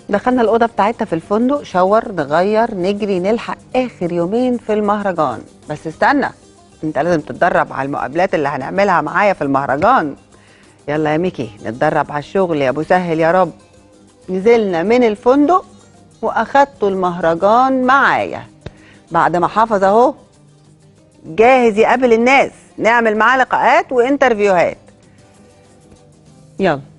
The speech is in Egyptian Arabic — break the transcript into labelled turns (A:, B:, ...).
A: دخلنا الأوضة بتاعتها في الفندق شاور نغير نجري نلحق آخر يومين في المهرجان بس استنى انت لازم تتدرب على المقابلات اللي هنعملها معايا في المهرجان يلا يا ميكي نتدرب على الشغل يا ابو سهل يا رب نزلنا من الفندق واخدت المهرجان معايا بعد ما حافظ اهو جاهز يقابل الناس نعمل معاه لقاءات وانترفيوهات يلا